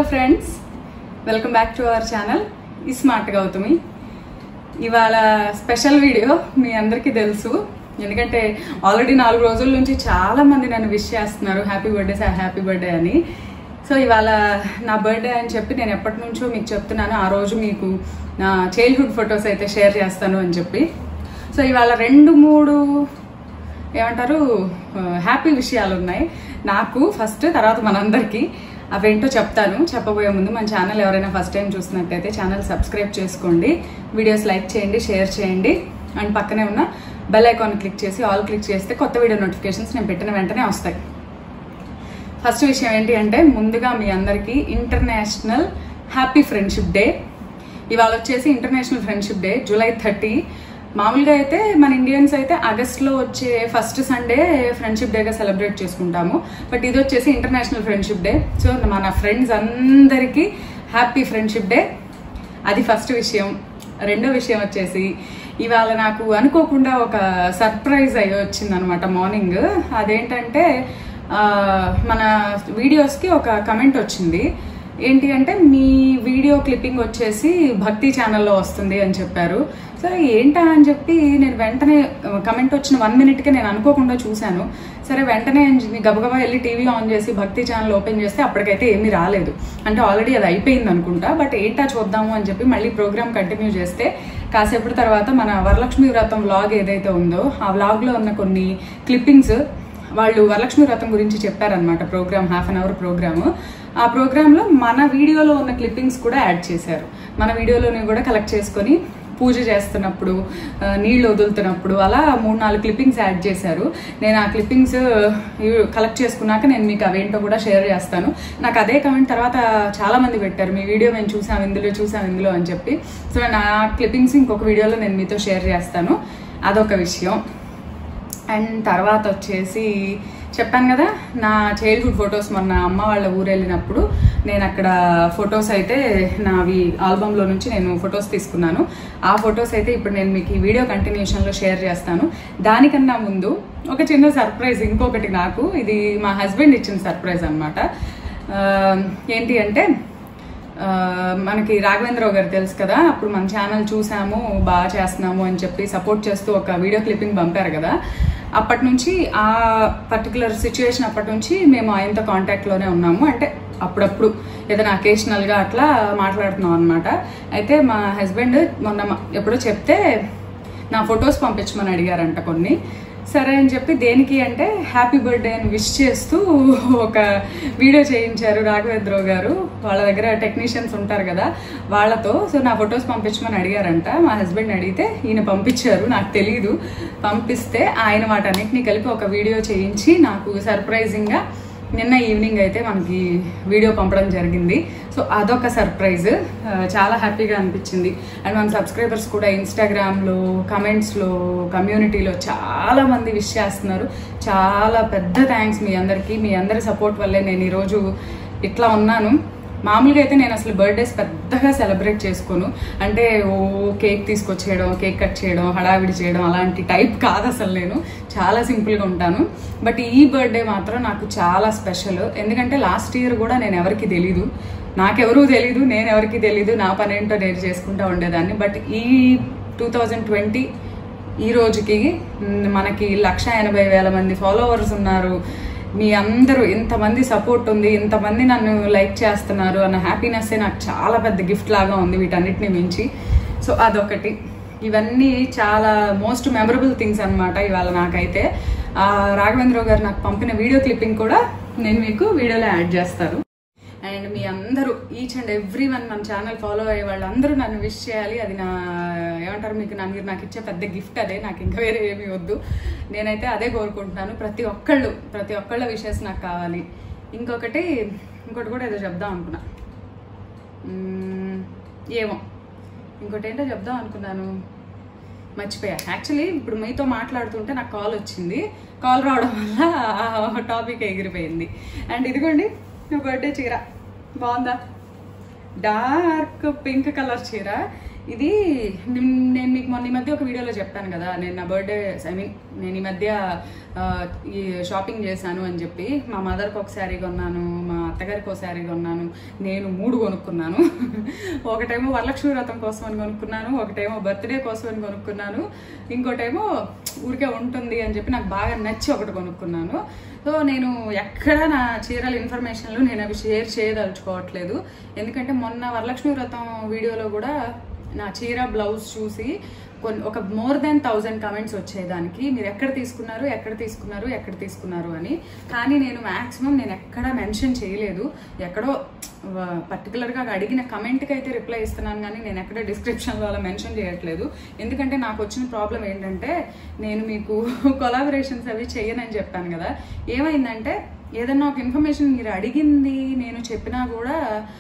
friends welcome back to our channel ఈ smart Gautami ఇవాళ special video మీ అందరికీ తెలుసు ఎందుకంటే ఆల్రెడీ నాలుగు రోజుల నుంచి చాలా మంది నన్ను విష్ చేస్తున్నారు happy birthday sir happy birthday అని సో ఇవాళ నా బర్త్డే అని చెప్పి నేను ఎప్పటి నుంచో మీకు చెప్తున్నాను ఆ రోజు మీకు నా చైల్డ్హుడ్ ఫొటోస్ అయితే షేర్ చేస్తాను అని చెప్పి సో ఇవాళ రెండు మూడు ఏమంటారు హ్యాపీ విషయాలు ఉన్నాయి నాకు ఫస్ట్ తర్వాత మనందరికీ అవేంటో చెప్తాను చెప్పబోయే ముందు మన ఛానల్ ఎవరైనా ఫస్ట్ టైం చూసినట్టయితే ఛానల్ సబ్స్క్రైబ్ చేసుకోండి వీడియోస్ లైక్ చేయండి షేర్ చేయండి అండ్ పక్కనే ఉన్న బెల్ ఐకాన్ క్లిక్ చేసి ఆల్ క్లిక్ చేస్తే కొత్త వీడియో నోటిఫికేషన్స్ నేను పెట్టిన వెంటనే వస్తాయి ఫస్ట్ విషయం ఏంటి అంటే ముందుగా మీ అందరికీ ఇంటర్నేషనల్ హ్యాపీ ఫ్రెండ్షిప్ డే ఇవాళ వచ్చేసి international friendship day July thirty మామూలుగా అయితే మన ఇండియన్స్ అయితే ఆగస్ట్లో వచ్చే ఫస్ట్ సండే ఫ్రెండ్షిప్ డేగా సెలబ్రేట్ చేసుకుంటాము బట్ ఇది వచ్చేసి ఇంటర్నేషనల్ ఫ్రెండ్షిప్ డే సో మన ఫ్రెండ్స్ అందరికీ హ్యాపీ ఫ్రెండ్షిప్ డే అది ఫస్ట్ విషయం రెండో విషయం వచ్చేసి ఇవాళ నాకు అనుకోకుండా ఒక సర్ప్రైజ్ అయ్యి వచ్చింది అనమాట మార్నింగ్ అదేంటంటే ఆ, మన వీడియోస్కి ఒక కమెంట్ వచ్చింది ఏంటి అంటే మీ వీడియో క్లిప్పింగ్ వచ్చేసి భక్తి ఛానల్లో వస్తుంది అని చెప్పారు సరే ఏంటా అని చెప్పి నేను వెంటనే కమెంట్ వచ్చిన వన్ మినిట్కే నేను అనుకోకుండా చూశాను సరే వెంటనే గబగబా వెళ్ళి టీవీ ఆన్ చేసి భక్తి ఛానల్ ఓపెన్ చేస్తే అప్పటికైతే ఏమీ రాలేదు అంటే ఆల్రెడీ అది అయిపోయింది అనుకుంటా బట్ ఏంటా చూద్దాము అని చెప్పి మళ్ళీ ప్రోగ్రామ్ కంటిన్యూ చేస్తే కాసేపటి తర్వాత మన వరలక్ష్మి వ్రతం వ్లాగ్ ఏదైతే ఉందో ఆ వ్లాగ్లో ఉన్న కొన్ని క్లిప్పింగ్స్ వాళ్ళు వరలక్ష్మి వ్రతం గురించి చెప్పారనమాట program half an hour program ఆ ప్రోగ్రాంలో మన వీడియోలో ఉన్న క్లిప్పింగ్స్ కూడా యాడ్ చేశారు మన వీడియోలోని కూడా కలెక్ట్ చేసుకొని పూజ చేస్తున్నప్పుడు ఆ, నీళ్లు వదులుతున్నప్పుడు అలా మూడు నాలుగు క్లిప్పింగ్స్ యాడ్ చేశారు నేను ఆ క్లిప్పింగ్స్ కలెక్ట్ చేసుకున్నాక నేను మీకు అవేంటో కూడా షేర్ చేస్తాను నాకు అదే కమెంట్ తర్వాత చాలా మంది పెట్టారు మీ వీడియో మేము చూసాం ఇందులో చూసాం ఇందులో అని చెప్పి సో నా క్లిప్పింగ్స్ ఇంకొక వీడియోలో నేను మీతో షేర్ చేస్తాను అదొక విషయం అండ్ తర్వాత వచ్చేసి చెప్పాను కదా నా చైల్డ్హుడ్ ఫొటోస్ మొన్న అమ్మ వాళ్ళ ఊరు వెళ్ళినప్పుడు నేను అక్కడ ఫొటోస్ అయితే నావి ఆల్బంలో నుంచి నేను ఫొటోస్ తీసుకున్నాను ఆ ఫొటోస్ అయితే ఇప్పుడు నేను మీకు ఈ వీడియో కంటిన్యూషన్లో షేర్ చేస్తాను దానికన్నా ముందు ఒక చిన్న సర్ప్రైజ్ ఇంకొకటి నాకు ఇది మా హస్బెండ్ ఇచ్చిన సర్ప్రైజ్ అనమాట ఏంటి అంటే ఆ, మనకి రాఘవేంద్రరావు గారు తెలుసు కదా అప్పుడు మన ఛానల్ చూసాము బాగా చేస్తున్నాము అని చెప్పి సపోర్ట్ చేస్తూ ఒక వీడియో క్లిప్పింగ్ పంపారు కదా అప్పటి నుంచి ఆ పర్టికులర్ సిచ్యువేషన్ అప్పటి నుంచి మేము ఆయనతో కాంటాక్ట్లోనే ఉన్నాము అంటే అప్పుడప్పుడు ఏదైనా అకేషనల్గా అట్లా మాట్లాడుతున్నాం అనమాట అయితే మా హస్బెండ్ మొన్న మా- ఎప్పుడో చెప్తే నా ఫొటోస్ పంపించమని అడిగారంట కొన్ని సరే అని చెప్పి దేనికి అంటే హ్యాపీ బర్త్డే అని విష్ చేస్తూ ఒక వీడియో చేయించారు రాఘవేంద్రరావు గారు వాళ్ళ దగ్గర టెక్నీషియన్స్ ఉంటారు కదా వాళ్ళతో సో నా ఫొటోస్ పంపించమని అడిగారంట మా హస్బెండ్ అడిగితే ఈయన పంపించారు నాకు తెలీదు పంపిస్తే ఆయన వాటన్నిటిని కలిపి ఒక వీడియో చేయించి నాకు సర్ప్రైజింగ్గా నిన్న ఈవినింగ్ అయితే మనకి వీడియో పంపడం జరిగింది సో అదొక సర్ప్రైజ్ ఆ, చాలా హ్యాపీగా అనిపించింది అండ్ మన సబ్స్క్రైబర్స్ కూడా ఇన్స్టాగ్రామ్లో కమెంట్స్లో కమ్యూనిటీలో చాలా మంది విష్ చేస్తున్నారు చాలా పెద్ద థ్యాంక్స్ మీ అందరికీ మీ అందరి సపోర్ట్ వల్లే నేను ఈరోజు ఇట్లా ఉన్నాను మామూలుగా అయితే నేను అసలు బర్త్డేస్ పెద్దగా సెలబ్రేట్ చేసుకోను అంటే ఓ కేక్ తీసుకొచ్చేయడం కేక్ కట్ చేయడం హడావిడి చేయడం అలాంటి టైప్ కాదు అసలు నేను చాలా సింపుల్గా ఉంటాను బట్ ఈ బర్త్డే మాత్రం నాకు చాలా స్పెషల్ ఎందుకంటే లాస్ట్ ఇయర్ కూడా నేను ఎవరికి తెలీదు నాకెవరూ తెలీదు నేను ఎవరికి తెలీదు నా పని ఏంటో నేను చేసుకుంటా ఉండేదాన్ని బట్ ఈ టూ థౌజండ్ ట్వంటీ ఈ రోజుకి మ్, మనకి లక్ష ఎనభై వేల మంది ఫాలోవర్స్ ఉన్నారు మీ అందరూ ఇంతమంది సపోర్ట్ ఉంది ఇంతమంది నన్ను లైక్ చేస్తున్నారు అన్న హ్యాపీనెస్సే నాకు చాలా పెద్ద గిఫ్ట్ లాగా ఉంది వీటన్నిటిని మించి సో అదొకటి ఇవన్నీ చాలా మోస్ట్ మెమరబుల్ థింగ్స్ అన్నమాట ఇవాళ నాకైతే ఆ, రాఘవేంద్రరావు గారు నాకు పంపిన వీడియో క్లిప్పింగ్ కూడా నేను మీకు వీడియోలో యాడ్ చేస్తాను అండ్ మీ అందరూ ఈచ్ అండ్ ఎవ్రీ వన్ మన ఛానల్ ఫాలో అయ్యే వాళ్ళందరూ నన్ను విష్ చేయాలి అది నా ఏమంటారు మీకు నా మీరు నాకు ఇచ్చే పెద్ద గిఫ్ట్ అదే నాకు ఇంకా వేరే ఏమీ వద్దు నేనైతే అదే కోరుకుంటున్నాను ప్రతి ఒక్కళ్ళు ప్రతి ఒక్కళ్ళ విషెస్ నాకు కావాలి ఇంకొకటి ఇంకోటి కూడా ఏదో చెప్దాం అనుకున్నా మ్మ్, ఏమో ఇంకోటి ఏంటో చెప్దాం అనుకున్నాను మర్చిపోయా యాక్చువల్లీ ఇప్పుడు మీతో మాట్లాడుతుంటే నాకు కాల్ వచ్చింది కాల్ రావడం వల్ల ఆ టాపిక్ ఎగిరిపోయింది అండ్ ఇదిగోండి నా బర్త్డే చీర బాగుందా డార్క్ పింక్ కలర్ చీర ఇది నిన్- నేను మీకు మొన్న ఈ మధ్య ఒక వీడియోలో చెప్పాను కదా నేను నా బర్త్డే ఐ మీన్ నేను ఈ మధ్య ఆ, ఈ షాపింగ్ చేశాను అని చెప్పి మా మదర్కి ఒక శారీ కొన్నాను మా అత్తగారికి ఒక శారీ కొన్నాను నేను మూడు కొనుక్కున్నాను ఒకటేమో వరలక్ష్మి వ్రతం కోసం అని కొనుక్కున్నాను ఒకటేమో బర్త్డే కోసం అని కొనుక్కున్నాను ఇంకోటేమో ఊరికే ఉంటుంది అని చెప్పి నాకు బాగా నచ్చి ఒకటి కొనుక్కున్నాను సో నేను ఎక్కడ నా చీరల ఇన్ఫర్మేషన్లు నేను అవి షేర్ చేయదలుచుకోవట్లేదు ఎందుకంటే మొన్న వరలక్ష్మి వ్రతం వీడియోలో కూడా నా చీర బ్లౌజ్ చూసి కొన్ని ఒక మోర్ దాన్ థౌజండ్ కమెంట్స్ వచ్చాయి దానికి మీరు ఎక్కడ తీసుకున్నారు ఎక్కడ తీసుకున్నారు ఎక్కడ తీసుకున్నారు అని కానీ నేను మాక్సిమం నేను ఎక్కడ మెన్షన్ చేయలేదు ఎక్కడో పర్టికులర్గా అడిగిన కమెంట్కి అయితే రిప్లై ఇస్తున్నాను కానీ నేను ఎక్కడ డిస్క్రిప్షన్లో అలా మెన్షన్ చేయట్లేదు ఎందుకంటే నాకు వచ్చిన ప్రాబ్లం ఏంటంటే నేను మీకు కొలాబరేషన్స్ అవి చెయ్యనని చెప్పాను కదా ఏమైందంటే ఏదన్నా ఒక ఇన్ఫర్మేషన్ మీరు అడిగింది నేను చెప్పినా కూడా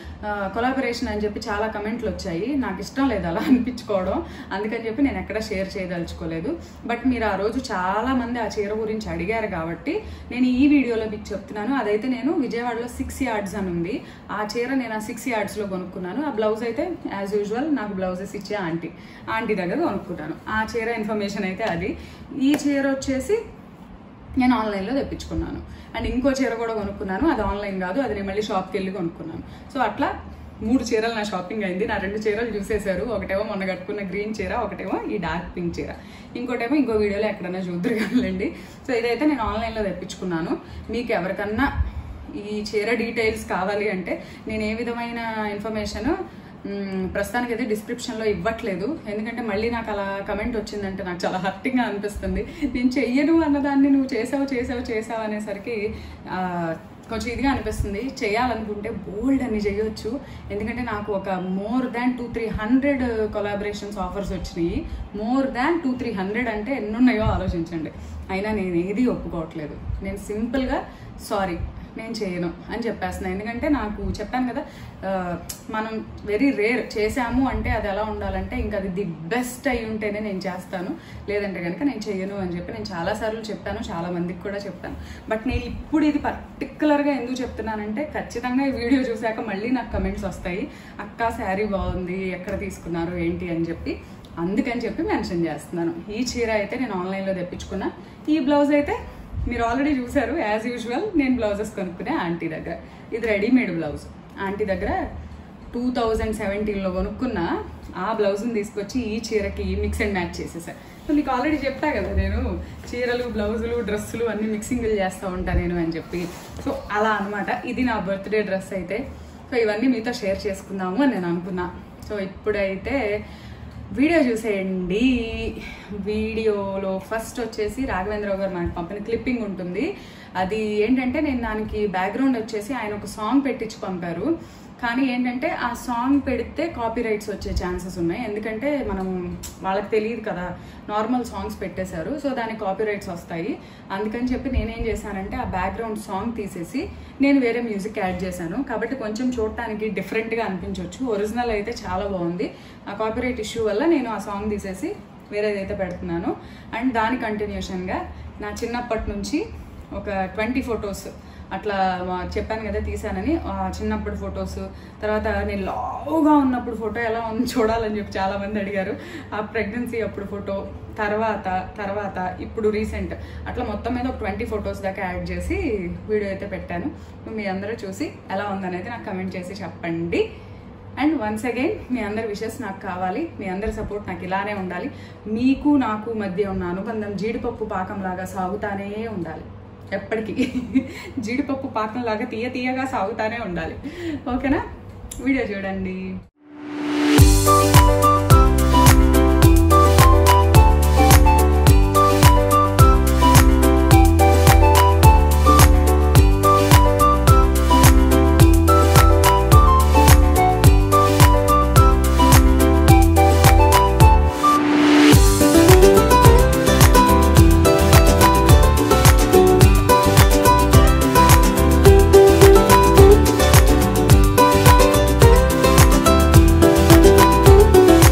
కొలాబరేషన్ అని చెప్పి చాలా కమెంట్లు వచ్చాయి నాకు ఇష్టం లేదు అలా అనిపించుకోవడం అందుకని చెప్పి నేను ఎక్కడ షేర్ చేయదలుచుకోలేదు బట్ మీరు ఆ రోజు చాలా మంది ఆ చీర గురించి అడిగారు కాబట్టి నేను ఈ వీడియోలో మీకు చెప్తున్నాను అదైతే నేను విజయవాడలో సిక్స్ యార్డ్స్ అని ఉంది ఆ చీర నేను ఆ సిక్స్ యార్డ్స్లో కొనుక్కున్నాను ఆ బ్లౌజ్ అయితే యాజ్ యూజువల్ నాకు బ్లౌజెస్ ఇచ్చే ఆంటీ ఆంటీ దగ్గర కొనుక్కున్నాను ఆ చీర ఇన్ఫర్మేషన్ అయితే అది ఈ చీర వచ్చేసి నేను ఆన్లైన్లో తెప్పించుకున్నాను అండ్ ఇంకో చీర కూడా కొనుక్కున్నాను అది ఆన్లైన్ కాదు అది నేను మళ్ళీ షాప్కి వెళ్ళి కొనుక్కున్నాను సో అట్లా మూడు చీరలు నా షాపింగ్ అయింది నా రెండు చీరలు చూసేశారు ఒకటేమో మొన్న కట్టుకున్న గ్రీన్ చీర ఒకటేమో ఈ డార్క్ పింక్ చీర ఇంకోటేమో ఇంకో వీడియోలో ఎక్కడైనా చూద్దరు కానివ్వండి సో ఇదైతే నేను ఆన్లైన్లో తెప్పించుకున్నాను మీకు ఎవరికన్నా ఈ చీర డీటెయిల్స్ కావాలి అంటే నేను ఏ విధమైన ఇన్ఫర్మేషన్ మ్మ్, ప్రస్తుతానికి అయితే డిస్క్రిప్షన్లో ఇవ్వట్లేదు ఎందుకంటే మళ్ళీ నాకు అలా కమెంట్ వచ్చిందంటే నాకు చాలా హర్టింగ్గా అనిపిస్తుంది నేను చెయ్యను అన్నదాన్ని నువ్వు చేసావు చేసావు చేసావు అనేసరికి ఆ, కొంచెం ఇదిగా అనిపిస్తుంది చేయాలనుకుంటే బోల్డ్ అని చేయొచ్చు ఎందుకంటే నాకు ఒక more than two three hundred collaborations offers వచ్చినాయి more than two three hundred అంటే ఎన్నున్నాయో ఆలోచించండి అయినా నేను ఏది ఒప్పుకోవట్లేదు నేను సింపుల్గా సారీ నేను చేయను అని చెప్పేస్తున్నాను ఎందుకంటే నాకు చెప్పాను కదా ఆ, మనం వెరీ రేర్ చేసాము అంటే అది ఎలా ఉండాలంటే ఇంకా అది ది బెస్ట్ అయి ఉంటేనే నేను చేస్తాను లేదంటే కనుక నేను చేయను అని చెప్పి నేను చాలాసార్లు చెప్పాను చాలా మందికి కూడా చెప్పాను బట్ నేను ఇప్పుడు ఇది పర్టికులర్గా ఎందుకు చెప్తున్నానంటే ఖచ్చితంగా ఈ వీడియో చూశాక మళ్ళీ నాకు కమెంట్స్ వస్తాయి అక్క శారీ బాగుంది ఎక్కడ తీసుకున్నారు ఏంటి అని చెప్పి అందుకని చెప్పి మెన్షన్ చేస్తున్నాను ఈ చీర అయితే నేను ఆన్లైన్లో తెప్పించుకున్నా ఈ బ్లౌజ్ అయితే మీరు ఆల్రెడీ చూసారు యాజ్ యూజువల్ నేను బ్లౌజెస్ కొనుక్కునే ఆంటీ దగ్గర ఇది రెడీమేడ్ బ్లౌజ్ ఆంటీ దగ్గర టూ థౌజండ్ సెవెంటీన్లో కొనుక్కున్న ఆ బ్లౌజ్ని తీసుకొచ్చి ఈ చీరకి మిక్స్ అండ్ మ్యాచ్ చేసేసాను సో మీకు ఆల్రెడీ చెప్పా కదా నేను చీరలు బ్లౌజులు డ్రెస్సులు అన్ని మిక్సింగ్లు చేస్తూ ఉంటాను నేను అని చెప్పి సో అలా అన్నమాట ఇది నా బర్త్డే డ్రెస్ అయితే సో ఇవన్నీ మీతో షేర్ చేసుకుందాము అని నేను అనుకున్నా సో ఇప్పుడైతే వీడియో చూసేయండి వీడియోలో ఫస్ట్ వచ్చేసి రాఘవేంద్రరావు గారు మనకు పంపిన క్లిప్పింగ్ ఉంటుంది అది ఏంటంటే నేను దానికి బ్యాక్గ్రౌండ్ వచ్చేసి ఆయన ఒక సాంగ్ పెట్టించి పంపారు కానీ ఏంటంటే ఆ సాంగ్ పెడితే కాపీ రైట్స్ వచ్చే ఛాన్సెస్ ఉన్నాయి ఎందుకంటే మనం వాళ్ళకి తెలియదు కదా నార్మల్ సాంగ్స్ పెట్టేశారు సో దానికి కాపీ రైట్స్ వస్తాయి అందుకని చెప్పి నేనేం చేశానంటే ఆ బ్యాక్గ్రౌండ్ సాంగ్ తీసేసి నేను వేరే మ్యూజిక్ యాడ్ చేశాను కాబట్టి కొంచెం చూడటానికి డిఫరెంట్గా అనిపించవచ్చు ఒరిజినల్ అయితే చాలా బాగుంది ఆ కాపీరైట్ ఇష్యూ వల్ల నేను ఆ సాంగ్ తీసేసి వేరేదైతే పెడుతున్నాను అండ్ దాని కంటిన్యూషన్గా నా చిన్నప్పటి నుంచి ఒక ట్వంటీ ఫొటోస్ అట్లా మా- చెప్పాను కదా తీసానని ఆ చిన్నప్పుడు ఫొటోస్ తర్వాత నేను లావుగా ఉన్నప్పుడు ఫోటో ఎలా ఉంది చూడాలని చెప్పి చాలా మంది అడిగారు ఆ ప్రెగ్నెన్సీ అప్పుడు ఫోటో తర్వాత తర్వాత ఇప్పుడు రీసెంట్ అట్లా మొత్తం మీద ఒక ట్వంటీ ఫొటోస్ దాకా యాడ్ చేసి వీడియో అయితే పెట్టాను మీ అందరూ చూసి ఎలా ఉందనేది నాకు కమెంట్ చేసి చెప్పండి అండ్ వన్స్ అగైన్ మీ అందరి విషెస్ నాకు కావాలి మీ అందరి సపోర్ట్ నాకు ఇలానే ఉండాలి మీకు నాకు మధ్య ఉన్న అనుబంధం జీడిపప్పు పాకంలాగా సాగుతానే ఉండాలి ఎప్పటికీ జీడిపప్పు పాకంలాగా తీయ తీయగా సాగుతానే ఉండాలి ఓకేనా వీడియో చూడండి Thank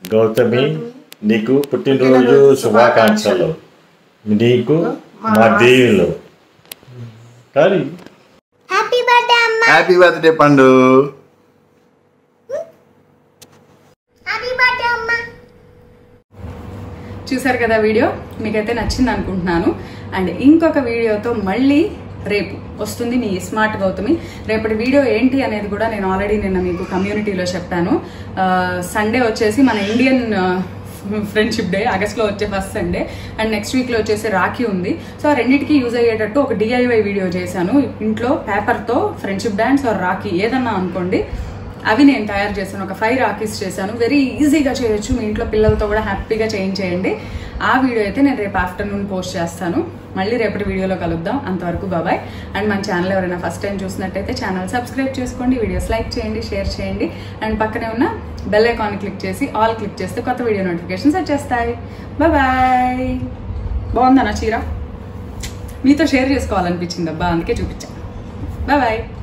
గౌతమి నీకు పుట్టినరోజు శుభాకాంక్షలు నీకు మా దీవులు కానీ హ్యాపీ బర్త్డే అమ్మ హ్యాపీ బర్త్డే పండు హ్యాపీ బర్త్డే అమ్మ చూసారు కదా వీడియో మీకైతే నచ్చింది అనుకుంటున్నాను అండ్ ఇంకొక వీడియోతో మళ్ళీ రేపు వస్తుంది మీ స్మార్ట్ గౌతమి రేపటి వీడియో ఏంటి అనేది కూడా నేను ఆల్రెడీ నిన్న మీకు కమ్యూనిటీలో చెప్పాను సండే వచ్చేసి మన ఇండియన్ ఫ్రెండ్షిప్ డే ఆగస్ట్లో వచ్చే ఫస్ట్ సండే అండ్ నెక్స్ట్ వీక్లో వచ్చేసి రాఖీ ఉంది సో ఆ రెండింటికి యూజ్ అయ్యేటట్టు ఒక డిఐవై వీడియో చేశాను ఇంట్లో పేపర్తో ఫ్రెండ్షిప్ డాన్స్ ఆర్ రాఖీ ఏదన్నా అనుకోండి అవి నేను తయారు చేశాను ఒక ఫైవ్ రాకీస్ చేశాను వెరీ ఈజీగా చేయొచ్చు మీ ఇంట్లో పిల్లలతో కూడా హ్యాపీగా చేయించేయండి ఆ వీడియో అయితే నేను రేపు ఆఫ్టర్నూన్ పోస్ట్ చేస్తాను మళ్ళీ రేపటి వీడియోలో కలుద్దాం అంతవరకు బాబాయ్ అండ్ మన ఛానల్ ఎవరైనా ఫస్ట్ టైం చూసినట్టయితే ఛానల్ సబ్స్క్రైబ్ చేసుకోండి వీడియోస్ లైక్ చేయండి షేర్ చేయండి అండ్ పక్కనే ఉన్న బెల్ ఐకాన్ క్లిక్ చేసి ఆల్ క్లిక్ చేస్తే కొత్త వీడియో నోటిఫికేషన్స్ వచ్చేస్తాయి బాయ్ బాగుందా నా చీర మీతో షేర్ చేసుకోవాలనిపించింది అబ్బా అందుకే చూపించాను బాయ్